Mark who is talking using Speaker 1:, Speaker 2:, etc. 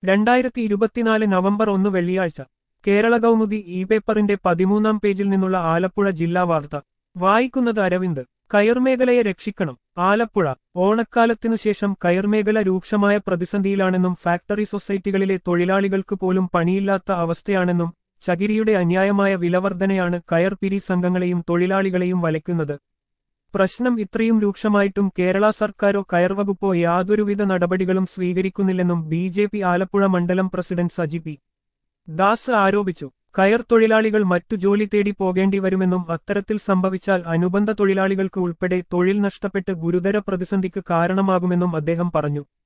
Speaker 1: രണ്ടായിരത്തി ഇരുപത്തിനാല് നവംബർ ഒന്ന് വെള്ളിയാഴ്ച കേരള കൗമുദി ഇ പേപ്പറിന്റെ പതിമൂന്നാം പേജിൽ നിന്നുള്ള ആലപ്പുഴ ജില്ലാ വാർത്ത വായിക്കുന്നത് അരവിന്ദ് കയർമേഖലയെ രക്ഷിക്കണം ആലപ്പുഴ ഓണക്കാലത്തിനു ശേഷം കയർമേഖല രൂക്ഷമായ പ്രതിസന്ധിയിലാണെന്നും ഫാക്ടറി സൊസൈറ്റികളിലെ തൊഴിലാളികൾക്ക് പോലും പണിയില്ലാത്ത അവസ്ഥയാണെന്നും ചകിരിയുടെ അന്യായമായ വിലവർധനയാണ് കയർ പിരി സംഘങ്ങളെയും തൊഴിലാളികളെയും വലയ്ക്കുന്നത് പ്രശ്നം ഇത്രയും രൂക്ഷമായിട്ടും കേരള സർക്കാരോ കയർ വകുപ്പോ യാതൊരുവിധ നടപടികളും സ്വീകരിക്കുന്നില്ലെന്നും ബി ജെ പി ആലപ്പുഴ മണ്ഡലം പ്രസിഡന്റ് സജി പി ദാസ് ആരോപിച്ചു കയർ തൊഴിലാളികൾ മറ്റു ജോലി തേടി പോകേണ്ടി വരുമെന്നും അത്തരത്തിൽ സംഭവിച്ചാൽ അനുബന്ധ തൊഴിലാളികൾക്ക് ഉൾപ്പെടെ തൊഴിൽ നഷ്ടപ്പെട്ട് ഗുരുതര പ്രതിസന്ധിക്ക് കാരണമാകുമെന്നും അദ്ദേഹം പറഞ്ഞു